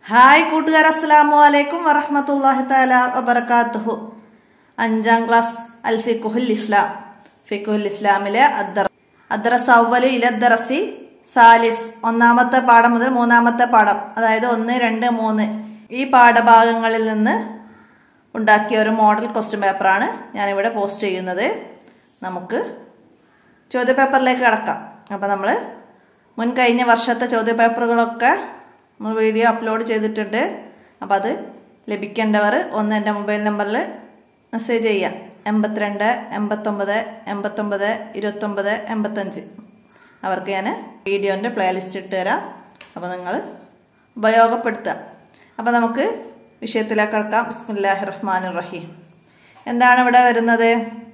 hi കൂട്ടുകാർ അസ്സലാമു അലൈക്കും വറഹ്മത്തുള്ളാഹി തആല വബറകാതുഹു അഞ്ചാം ക്ലാസ് അൽ ഫിഖുൽ ഇസ്ലാം ഫിഖുൽ ഇസ്ലാമിലെ അദ്ദർ അദ്റസ് അവ്വല് ഇല ദറസി സാലിസ് ഒന്നാമത്തെ പാഠം മുതൽ മൂന്നാമത്തെ പാഠം അതായത് ഒന്ന് രണ്ട് മൂന്ന് ഈ പാഠഭാഗങ്ങളിൽ നിന്ന് ഉണ്ടാക്കിയ ഒരു മോഡൽ ക്വസ്റ്റ്യൻ പേപ്പറാണ് ഞാനിവിടെ പോസ്റ്റ് ചെയ്യുന്നത് നമുക്ക് ചോദ്യപേപ്പറിലേക്ക് കടക്കാം അപ്പോൾ നമ്മൾ മുൻ കഴിഞ്ഞ വർഷത്തെ ചോദ്യപേപ്പറുകളൊക്കെ നമ്മൾ വീഡിയോ അപ്ലോഡ് ചെയ്തിട്ടുണ്ട് അപ്പോൾ അത് ലഭിക്കേണ്ടവർ ഒന്ന് എൻ്റെ മൊബൈൽ നമ്പറിൽ മെസ്സേജ് ചെയ്യാം എൺപത്തിരണ്ട് എൺപത്തൊമ്പത് എൺപത്തൊമ്പത് ഇരുപത്തൊമ്പത് എൺപത്തഞ്ച് അവർക്ക് ഞാൻ വീഡിയോൻ്റെ പ്ലേലിസ്റ്റ് ഇട്ട് തരാം അപ്പോൾ നിങ്ങൾ ഉപയോഗപ്പെടുത്തുക അപ്പോൾ നമുക്ക് വിഷയത്തിലേക്ക് കടക്കാം ബിസ്മില്ലാഹി റഹ്മാൻ റഹീം എന്താണ് ഇവിടെ വരുന്നത്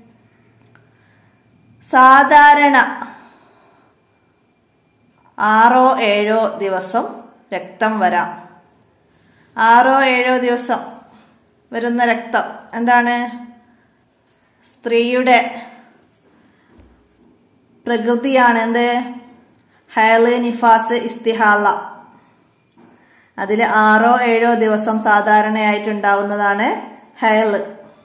സാധാരണ ആറോ ഏഴോ ദിവസം രക്തം വരാം ആറോ ഏഴോ ദിവസം വരുന്ന രക്തം എന്താണ് സ്ത്രീയുടെ പ്രകൃതിയാണ് എന്ത് ഹയല് നിഫാസ് ഇസ്തിഹാല അതിൽ ആറോ ഏഴോ ദിവസം സാധാരണയായിട്ടുണ്ടാവുന്നതാണ് ഹയല്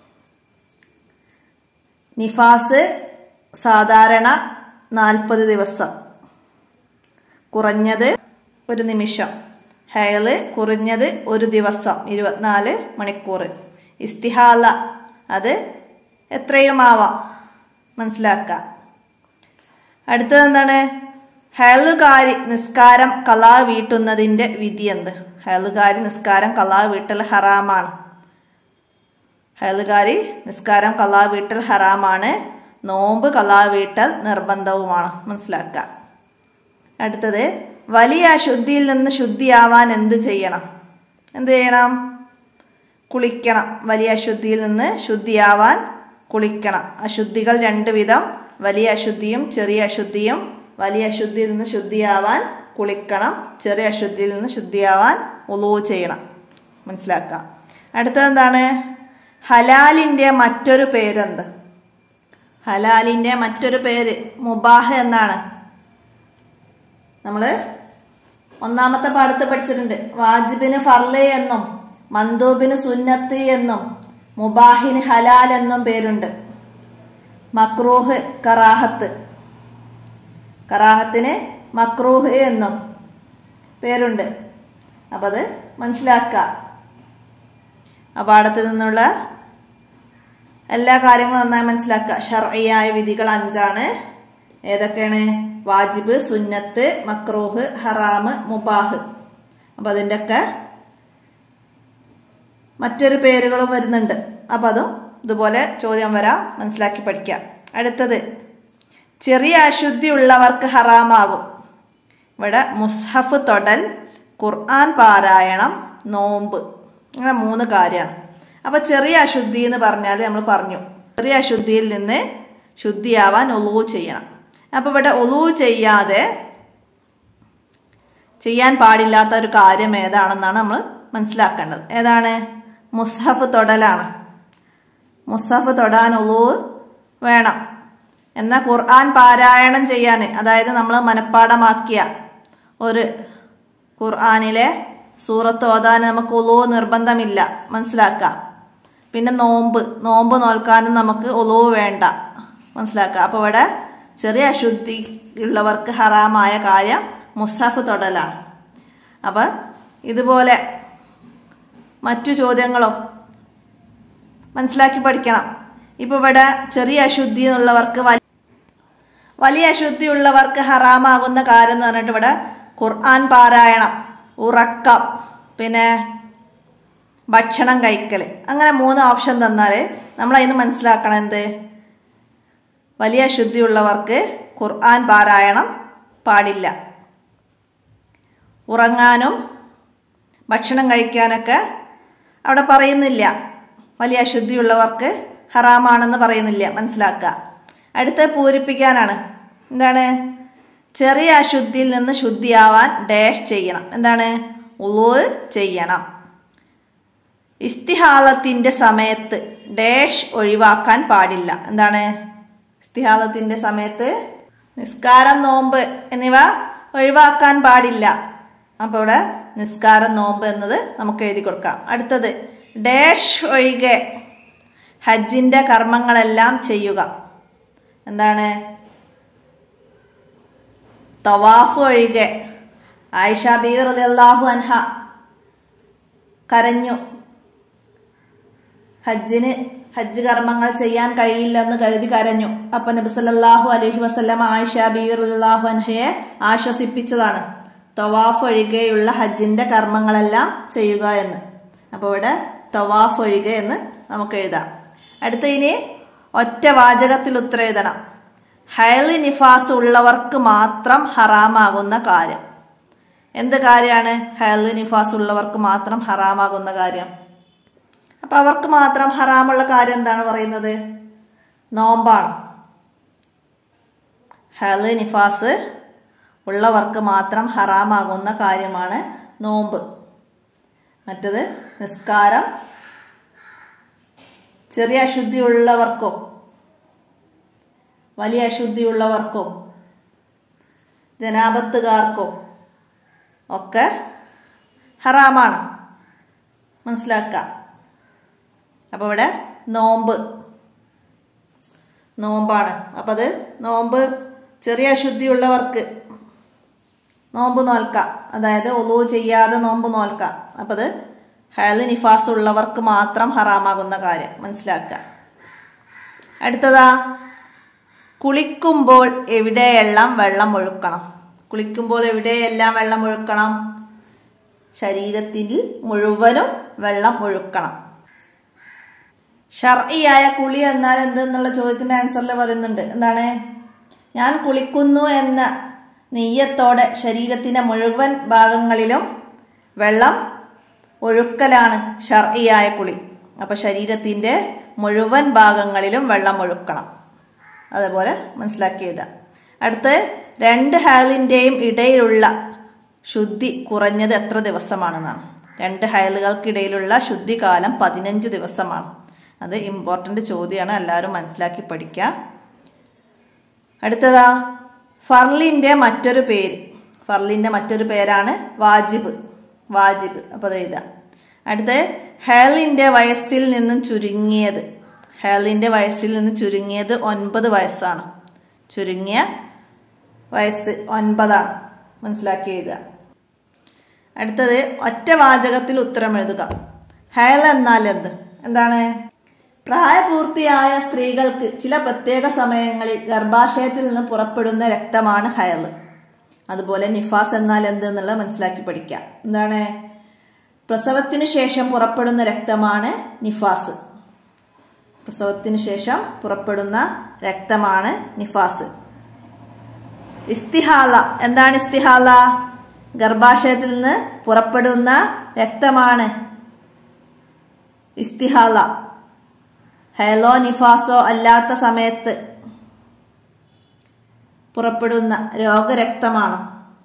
നിഫാസ് സാധാരണ നാൽപ്പത് ദിവസം കുറഞ്ഞത് ഒരു നിമിഷം ഹയല് കുറഞ്ഞത് ഒരു ദിവസം ഇരുപത്തിനാല് മണിക്കൂർ ഇസ്തിഹാല അത് എത്രയുമാവാം മനസ്സിലാക്കുക അടുത്തത് എന്താണ് ഹയലുകാരി നിസ്കാരം കലാ വീട്ടുന്നതിൻ്റെ വിധി എന്ത് ഹയലുകാരി നിസ്കാരം കലാ വീട്ടൽ ഹറാമാണ് ഹയലുകാരി നിസ്കാരം കലാ വീട്ടൽ ഹറാമാണ് നോമ്പ് കലാ വീട്ടൽ നിർബന്ധവുമാണ് മനസ്സിലാക്കുക അടുത്തത് വലിയ അശുദ്ധിയിൽ നിന്ന് ശുദ്ധിയാവാൻ എന്ത് ചെയ്യണം എന്ത് ചെയ്യണം കുളിക്കണം വലിയ അശുദ്ധിയിൽ നിന്ന് ശുദ്ധിയാവാൻ കുളിക്കണം അശുദ്ധികൾ രണ്ട് വിധം വലിയ അശുദ്ധിയും ചെറിയ അശുദ്ധിയും വലിയ അശുദ്ധിയിൽ നിന്ന് ശുദ്ധിയാവാൻ കുളിക്കണം ചെറിയ അശുദ്ധിയിൽ നിന്ന് ശുദ്ധിയാവാൻ ഉളവ് ചെയ്യണം മനസ്സിലാക്കുക അടുത്തത് എന്താണ് ഹലാലിൻ്റെ മറ്റൊരു പേരെന്ത് ഹലാലിൻ്റെ മറ്റൊരു പേര് മുബാഹ് എന്നാണ് നമ്മൾ ഒന്നാമത്തെ പാഠത്ത് പഠിച്ചിട്ടുണ്ട് വാജിബിന് ഫർല് എന്നും മന്ദൂബിന് സുന്നത്ത് എന്നും മുബാഹിന് ഹലാൽ എന്നും പേരുണ്ട് മക്രൂഹ് കറാഹത്ത് കറാഹത്തിന് മക്രൂഹ് എന്നും പേരുണ്ട് അപ്പം അത് മനസ്സിലാക്കുക ആ പാഠത്തിൽ നിന്നുള്ള എല്ലാ കാര്യങ്ങളും നന്നായി മനസ്സിലാക്കുക ഷർയായ വിധികൾ അഞ്ചാണ് ഏതൊക്കെയാണ് വാജിബ് സുന്നത്ത് മക്രൂഹ് ഹറാമ് മുബാഹ് അപ്പം അതിൻ്റെ ഒക്കെ മറ്റൊരു പേരുകളും വരുന്നുണ്ട് അപ്പം അതും ഇതുപോലെ ചോദ്യം വരാം മനസ്സിലാക്കി പഠിക്കാം അടുത്തത് ചെറിയ അശുദ്ധി ഉള്ളവർക്ക് ഹറാമാകും ഇവിടെ മുസ്ഹഫ് തൊടൽ ഖുർആൻ പാരായണം നോമ്പ് അങ്ങനെ മൂന്ന് കാര്യമാണ് അപ്പം ചെറിയ അശുദ്ധി എന്ന് പറഞ്ഞാൽ നമ്മൾ പറഞ്ഞു ചെറിയ അശുദ്ധിയിൽ നിന്ന് ശുദ്ധിയാവാൻ ഒലുവ് ചെയ്യണം അപ്പോൾ ഇവിടെ ഒലുവ് ചെയ്യാതെ ചെയ്യാൻ പാടില്ലാത്ത ഒരു കാര്യം ഏതാണെന്നാണ് നമ്മൾ മനസ്സിലാക്കേണ്ടത് ഏതാണ് മുസ്ഹഫ് തൊടലാണ് മുസ്ഹഫ് തൊടാൻ ഒലുവ് വേണം എന്നാൽ ഖുർആൻ പാരായണം ചെയ്യാൻ അതായത് നമ്മൾ മനഃപ്പാടമാക്കിയ ഒരു ഖുർആാനിലെ സൂറത്ത് ഓതാൻ നമുക്ക് ഒലുവ് നിർബന്ധമില്ല മനസ്സിലാക്കുക പിന്നെ നോമ്പ് നോമ്പ് നോൽക്കാനും നമുക്ക് ഒലുവ് വേണ്ട മനസ്സിലാക്കുക അപ്പോൾ ഇവിടെ ചെറിയ അശുദ്ധി ഉള്ളവർക്ക് ഹറാമായ കാര്യം മുസാഫ് തൊടലാണ് അപ്പം ഇതുപോലെ മറ്റു ചോദ്യങ്ങളും മനസ്സിലാക്കി പഠിക്കണം ഇപ്പൊ ഇവിടെ ചെറിയ അശുദ്ധി എന്നുള്ളവർക്ക് വലിയ അശുദ്ധി ഉള്ളവർക്ക് ഹറാമാകുന്ന കാര്യം എന്ന് പറഞ്ഞിട്ട് ഇവിടെ ഖുർആൻ പാരായണം ഉറക്കം പിന്നെ ഭക്ഷണം കഴിക്കൽ അങ്ങനെ മൂന്ന് ഓപ്ഷൻ തന്നാൽ നമ്മൾ അതിന് മനസ്സിലാക്കണം എന്ത് വലിയ അശുദ്ധിയുള്ളവർക്ക് ഖുർആൻ പാരായണം പാടില്ല ഉറങ്ങാനും ഭക്ഷണം കഴിക്കാനൊക്കെ അവിടെ പറയുന്നില്ല വലിയ അശുദ്ധിയുള്ളവർക്ക് ഹറാമാണെന്ന് പറയുന്നില്ല മനസ്സിലാക്കുക അടുത്ത് പൂരിപ്പിക്കാനാണ് എന്താണ് ചെറിയ അശുദ്ധിയിൽ നിന്ന് ശുദ്ധിയാവാൻ ഡാഷ് ചെയ്യണം എന്താണ് ഉളൂർ ചെയ്യണം ഇസ്തിഹാലത്തിൻ്റെ സമയത്ത് ഡാഷ് ഒഴിവാക്കാൻ പാടില്ല എന്താണ് ഇസ്തിഹാലത്തിൻ്റെ സമയത്ത് നിസ്കാരം നോമ്പ് എന്നിവ ഒഴിവാക്കാൻ പാടില്ല അപ്പോൾ ഇവിടെ നിസ്കാരം നോമ്പ് എന്നത് നമുക്ക് എഴുതി കൊടുക്കാം അടുത്തത് ഡാഷ് ഒഴികെ ഹജ്ജിന്റെ കർമ്മങ്ങളെല്ലാം ചെയ്യുക എന്താണ് തവാഫ് ഒഴികെ ആയിഷ ബീ റളിയല്ലാഹു അൻഹ കരഞ്ഞു ഹജ്ജിന് ഹജ്ജ് കർമ്മങ്ങൾ ചെയ്യാൻ കഴിയില്ലെന്ന് കരുതി കരഞ്ഞു അപ്പൊ നബി സല്ലല്ലാഹു അലൈഹി വസല്ലമ ആയിഷ ബീ റളിയല്ലാഹു അൻഹയെ ആശ്വസിപ്പിച്ചതാണ് തവാഫ് ഒഴികെയുള്ള ഹജ്ജിന്റെ കർമ്മങ്ങളെല്ലാം ചെയ്യുക എന്ന് അപ്പോൾ ഇവിടെ തവാഫ് ഒഴികെ എന്ന് നമുക്ക് എഴുതാം അടുത്ത ഇനി ഒറ്റ വാചകത്തിൽ ഉത്തരം എഴുതണം ഹൈലി നിഫാസ് ഉള്ളവർക്ക് മാത്രം ഹറാമാകുന്ന കാര്യം എന്ത് കാര്യമാണ് ഹൈലി നിഫാസ് ഉള്ളവർക്ക് മാത്രം ഹറാമാകുന്ന കാര്യം അപ്പൊ അവർക്ക് മാത്രം ഹറാമുള്ള കാര്യം എന്താണ് പറയുന്നത് നോമ്പാണ് ഹൈലി നിഫാസ് ഉള്ളവർക്ക് മാത്രം ഹറാമാകുന്ന കാര്യമാണ് നോമ്പ് മറ്റത് നിസ്കാരം ചെറിയ അശുദ്ധിയുള്ളവർക്കും വലിയ അശുദ്ധിയുള്ളവർക്കും ജനാപത്തുകാർക്കും ഒക്കെ ഹറാമാണ് മനസ്സിലാക്കുക അപ്പോൾ ഇവിടെ നോമ്പ് നോമ്പാണ് അപ്പം അത് നോമ്പ് ചെറിയ അശുദ്ധിയുള്ളവർക്ക് നോമ്പ് നോൽക്കാം അതായത് ഒലു ചെയ്യാതെ നോമ്പ് നോൽക്കാം അപ്പം അത് ഹയല് നിഫാസ് ഉള്ളവർക്ക് മാത്രം ഹറാമാകുന്ന കാര്യം മനസ്സിലാക്കുക അടുത്തതാ കുളിക്കുമ്പോൾ എവിടെയെല്ലാം വെള്ളം ഒഴുക്കണം കുളിക്കുമ്പോൾ എവിടെയെല്ലാം വെള്ളം ഒഴുക്കണം ശരീരത്തിൽ മുഴുവനും വെള്ളം ഒഴുക്കണം ഷർഇയായ കുളി എന്നാൽ എന്തെന്നുള്ള ചോദ്യത്തിന്റെ ആൻസറിൽ പറയുന്നുണ്ട് എന്താണ് ഞാൻ കുളിക്കുന്നു എന്ന നെയ്യത്തോടെ ശരീരത്തിന്റെ മുഴുവൻ ഭാഗങ്ങളിലും വെള്ളം ഒഴുക്കലാണ് ഷർഇയായ കുളി അപ്പൊ ശരീരത്തിന്റെ മുഴുവൻ ഭാഗങ്ങളിലും വെള്ളം ഒഴുക്കണം അതുപോലെ മനസ്സിലാക്കി എഴുതാം അടുത്ത് രണ്ട് ഹയലിന്റെയും ഇടയിലുള്ള ശുദ്ധി കുറഞ്ഞത് എത്ര ദിവസമാണെന്നാണ് രണ്ട് ഹയലുകൾക്കിടയിലുള്ള ശുദ്ധികാലം പതിനഞ്ച് ദിവസമാണ് അത് ഇമ്പോർട്ടൻ്റ് ചോദ്യമാണ് എല്ലാവരും മനസ്സിലാക്കി പഠിക്കുക അടുത്തതാ ഫർലിന്റെ മറ്റൊരു പേര് ഫർലിന്റെ മറ്റൊരു പേരാണ് വാജിബ് വാജിബ് അപ്പോൾ അത് എഴുതാം അടുത്ത് ഹേലിന്റെ വയസ്സിൽ നിന്നും ചുരുങ്ങിയത് ഹേലിന്റെ വയസ്സിൽ നിന്ന് ചുരുങ്ങിയത് ഒൻപത് വയസ്സാണ് ചുരുങ്ങിയ വയസ്സ് ഒൻപതാണ് മനസ്സിലാക്കി എഴുതുക അടുത്തത് ഒറ്റ വാചകത്തിൽ ഉത്തരം എഴുതുക ഹയൽ എന്നാൽ എന്ത് എന്താണ് പ്രായപൂർത്തിയായ സ്ത്രീകൾക്ക് ചില പ്രത്യേക സമയങ്ങളിൽ ഗർഭാശയത്തിൽ നിന്ന് പുറപ്പെടുന്ന രക്തമാണ് ഹയൽ അതുപോലെ നിഫാസ് എന്നാൽ എന്ത് എന്നുള്ളത് മനസ്സിലാക്കി പഠിക്കാം എന്താണ് പ്രസവത്തിന് ശേഷം പുറപ്പെടുന്ന രക്തമാണ് നിഫാസ് പ്രസവത്തിന് ശേഷം പുറപ്പെടുന്ന രക്തമാണ് നിഫാസ് ഇസ്തിഹാല എന്താണ് ഇസ്തിഹാല ഗർഭാശയത്തിൽ നിന്ന് പുറപ്പെടുന്ന രക്തമാണ് ഇസ്തിഹാല ഹെലോ നിഫാസോ അല്ലാത്ത സമയത്ത് പുറപ്പെടുന്ന രോഗരക്തമാണ്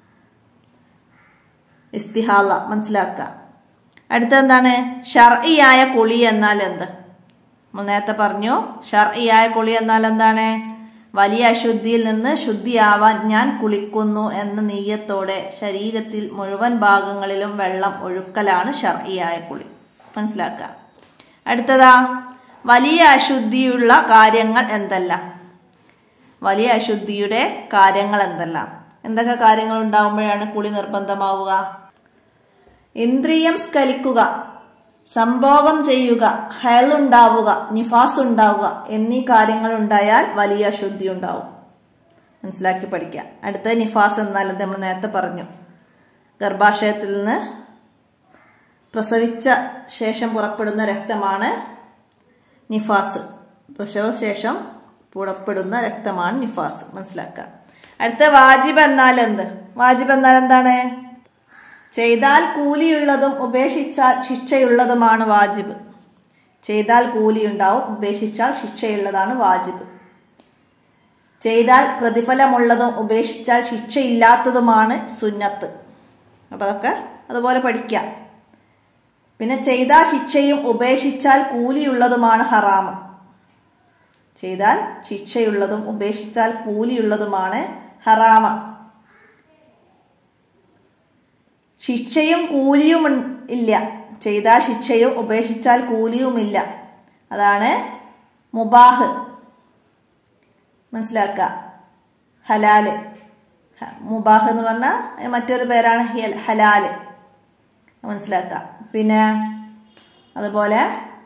ഇസ്തിഹാല മനസ്സിലാക്കുക അടുത്ത എന്താണ് ഷർഇയായ കുളി എന്നാൽ എന്ത് നമ്മൾ നേരത്തെ പറഞ്ഞു ഷർഇയായ കുളി എന്നാൽ എന്താണ് വലിയ അശുദ്ധിയിൽ നിന്ന് ശുദ്ധിയാവാൻ ഞാൻ കുളിക്കുന്നു എന്ന നീയത്തോടെ ശരീരത്തിൽ മുഴുവൻ ഭാഗങ്ങളിലും വെള്ളം ഒഴുക്കലാണ് ഷർഇയായ കുളി മനസ്സിലാക്കുക അടുത്തതാ വലിയ അശുദ്ധിയുള്ള കാര്യങ്ങൾ എന്തെല്ലാം വലിയ അശുദ്ധിയുടെ കാര്യങ്ങൾ എന്തെല്ലാം എന്തൊക്കെ കാര്യങ്ങൾ ഉണ്ടാവുമ്പോഴാണ് കുളി നിർബന്ധമാവുക ഇന്ദ്രിയം സ്കലിക്കുക സംഭോഗം ചെയ്യുക ഹയൽ ഉണ്ടാവുക നിഫാസ് ഉണ്ടാവുക എന്നീ കാര്യങ്ങൾ ഉണ്ടായാൽ വലിയ അശുദ്ധി ഉണ്ടാവും മനസ്സിലാക്കി പഠിക്കാം അടുത്ത നിഫാസ് എന്നാൽ നമ്മൾ നേരത്തെ പറഞ്ഞു ഗർഭാശയത്തിൽ നിന്ന് പ്രസവിച്ച ശേഷം പുറപ്പെടുന്ന രക്തമാണ് നിഫാസ് പ്രസവശേഷം പുറപ്പെടുന്ന രക്തമാണ് നിഫാസ് മനസ്സിലാക്കുക അടുത്ത വാജിബ് എന്നാൽ എന്ത് വാജിബ് എന്നാൽ എന്താണ് ചെയ്താൽ കൂലിയുള്ളതും ഉപേക്ഷിച്ചാൽ ശിക്ഷയുള്ളതുമാണ് വാജിബ് ചെയ്താൽ കൂലിയുണ്ടാവും ഉപേക്ഷിച്ചാൽ ശിക്ഷയുള്ളതാണ് വാജിബ് ചെയ്താൽ പ്രതിഫലമുള്ളതും ഉപേക്ഷിച്ചാൽ ശിക്ഷയില്ലാത്തതുമാണ് സുന്നത്ത് അപ്പം അതൊക്കെ അതുപോലെ പഠിക്കാം പിന്നെ ചെയ്താൽ ശിക്ഷയും ഉപേക്ഷിച്ചാൽ കൂലിയുള്ളതുമാണ് ഹറാമ് ചെയ്താൽ ശിക്ഷയുള്ളതും ഉപേക്ഷിച്ചാൽ കൂലിയുള്ളതുമാണ് ഹറാമ ശിക്ഷയും കൂലിയും ഉൺ- ഇല്ല ചെയ്താൽ ശിക്ഷയും ഉപേക്ഷിച്ചാൽ കൂലിയുമില്ല അതാണ് മുബാഹ് മനസ്സിലാക്കുക ഹലാല് ഹ- മുബാഹ് എന്ന് പറഞ്ഞാൽ അതിന് മറ്റൊരു പേരാണ് ഹിയൽ- ഹലാല് മനസ്സിലാക്കുക പിന്നെ അതുപോലെ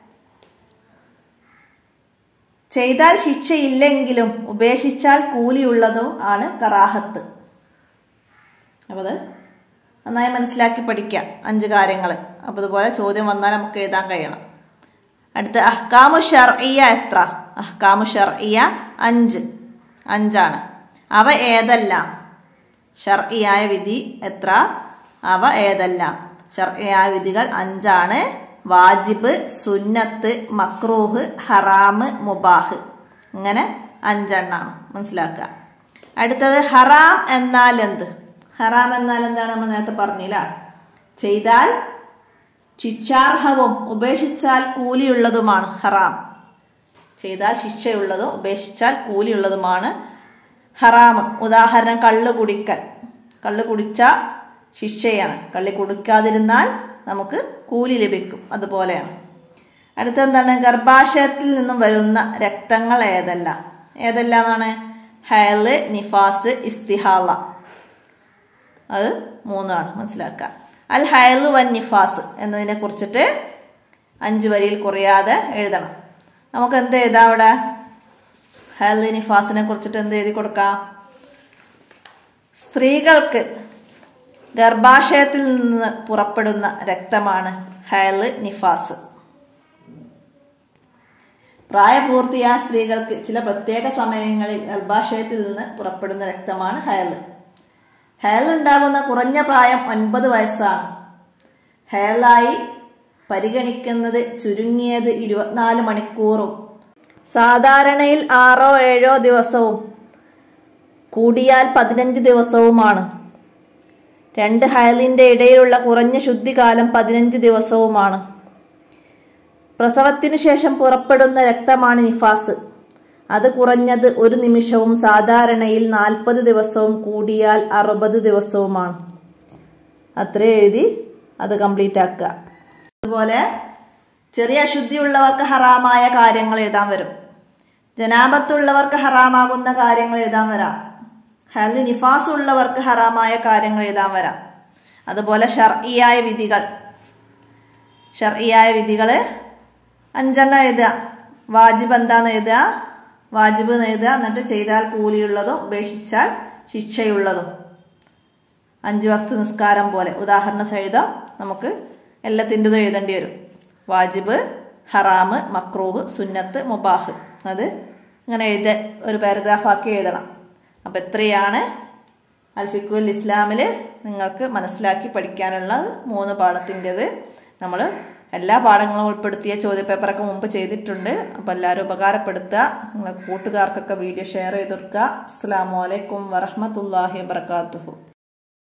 ചെയ്താൽ ശിക്ഷയില്ലെങ്കിലും ഉപേക്ഷിച്ചാൽ കൂലിയുള്ളതും ആണ് കറാഹത്ത് അപ്പോൾ അത് നന്നായി മനസ്സിലാക്കി പഠിക്കാം അഞ്ച് കാര്യങ്ങൾ അപ്പോൾ അതുപോലെ ചോദ്യം വന്നാൽ നമുക്ക് എഴുതാൻ കഴിയണം അടുത്ത അഹ്കാമു ഷർഇയ എത്ര അഹ്കാമു ഷർഇയ അഞ്ച് അഞ്ചാണ് അവ ഏതെല്ലാം ഷർഇയായ വിധി എത്ര അവ ഏതെല്ലാം ഷർഇയായ വിധികൾ അഞ്ചാണ് വാജിബ് സുന്നത്ത് മക്രൂഹ് ഹറാമ് മുബാഹ് ഇങ്ങനെ അഞ്ചെണ്ണാണ് മനസ്സിലാക്കുക അടുത്തത് ഹറാം എന്നാൽ എന്ത് ഹറാം എന്നാൽ എന്താണ് നമ്മൾ നേരത്തെ പറഞ്ഞില്ല ചെയ്താൽ ശിക്ഷാർഹവും ഉപേക്ഷിച്ചാൽ കൂലിയുള്ളതുമാണ് ഹറാം ചെയ്താൽ ശിക്ഷയുള്ളതും ഉപേക്ഷിച്ചാൽ കൂലിയുള്ളതുമാണ് ഹറാം ഉദാഹരണം കള്ള് കുടിക്കൽ കള്ള് കുടിച്ച ശിക്ഷയാണ് കള്ളി കുടിക്കാതിരുന്നാൽ നമുക്ക് കൂലി ലഭിക്കും അതുപോലെയാണ് അടുത്തെന്താണ് ഗർഭാശയത്തിൽ നിന്നും വരുന്ന രക്തങ്ങൾ ഏതെല്ലാം ഏതെല്ലാം എന്നാണ് ഹയല് നിഫാസ് ഇസ്തിഹാല അത് മൂന്നാണ് മനസ്സിലാക്കുക അൽ ഹയലു വൻ നിഫാസ് എന്നതിനെ കുറിച്ചിട്ട് അഞ്ച് വരിയിൽ കുറയാതെ എഴുതണം നമുക്ക് എന്ത് എഴുതാം അവിടെ ഹയലു നിഫാസിനെ കുറിച്ചിട്ട് എന്ത് എഴുതി കൊടുക്കാം സ്ത്രീകൾക്ക് ഗർഭാശയത്തിൽ നിന്ന് പുറപ്പെടുന്ന രക്തമാണ് ഹയല് നിഫാസ് പ്രായപൂർത്തിയായ സ്ത്രീകൾക്ക് ചില പ്രത്യേക സമയങ്ങളിൽ ഗർഭാശയത്തിൽ നിന്ന് പുറപ്പെടുന്ന രക്തമാണ് ഹയല് ഹയൽ ഉണ്ടാകുന്ന കുറഞ്ഞ പ്രായം ഒൻപത് വയസ്സാണ് ഹയലായി പരിഗണിക്കുന്നത് ചുരുങ്ങിയത് ഇരുപത്തിനാല് മണിക്കൂറും സാധാരണയിൽ ആറോ ഏഴോ ദിവസവും കൂടിയാൽ പതിനഞ്ച് ദിവസവുമാണ് രണ്ട് ഹയലിന്റെ ഇടയിലുള്ള കുറഞ്ഞ ശുദ്ധികാലം പതിനഞ്ച് ദിവസവുമാണ് പ്രസവത്തിനു ശേഷം പുറപ്പെടുന്ന രക്തമാണ് നിഫാസ് അത് കുറഞ്ഞത് ഒരു നിമിഷവും സാധാരണയിൽ നാൽപ്പത് ദിവസവും കൂടിയാൽ അറുപത് ദിവസവുമാണ് അത്ര എഴുതി അത് കംപ്ലീറ്റ് ആക്കുക അതുപോലെ ചെറിയ അശുദ്ധിയുള്ളവർക്ക് ഹറാമായ കാര്യങ്ങൾ എഴുതാൻ വരും ജനാപത്തുള്ളവർക്ക് ഹറാമാകുന്ന കാര്യങ്ങൾ എഴുതാൻ വരാം ഹലി നിഫാസ് ഉള്ളവർക്ക് ഹറാമായ കാര്യങ്ങൾ എഴുതാൻ വരാം അതുപോലെ ഷർഇയായ വിധികൾ ഷർഇയായ വിധികൾ അഞ്ചെണ്ണം എഴുതുക വാജിബ് എന്താന്ന് എഴുതുക വാജിബ് എന്ന് എഴുതുക എന്നിട്ട് ചെയ്താൽ കൂലിയുള്ളതും ഉപേക്ഷിച്ചാൽ ശിക്ഷയുള്ളതും അഞ്ച് വക്ത് നിസ്കാരം പോലെ ഉദാഹരണ സഹിതം നമുക്ക് എല്ലാത്തിൻ്റെതും എഴുതേണ്ടി വരും വാജിബ് ഹറാമ് മക്രൂഹ് സുന്നത്ത് മുബാഹ് അത് ഇങ്ങനെ എഴുത ഒരു പാരഗ്രാഫ് ആക്കി എഴുതണം അപ്പം എത്രയാണ് അൽഫിക്കുൽ ഇസ്ലാമിൽ നിങ്ങൾക്ക് മനസ്സിലാക്കി പഠിക്കാനുള്ള മൂന്ന് പാഠത്തിൻ്റെത് നമ്മൾ എല്ലാ പാഠങ്ങളും ഉൾപ്പെടുത്തിയ ചോദ്യപേപ്പറൊക്കെ മുമ്പ് ചെയ്തിട്ടുണ്ട് അപ്പോൾ എല്ലാവരും ഉപകാരപ്പെടുത്തുക നിങ്ങളുടെ കൂട്ടുകാർക്കൊക്കെ വീഡിയോ ഷെയർ ചെയ്ത് കൊടുക്കുക അസ്സാം വലൈക്കും വറഹമത്തല്ലാഹി വാത്തു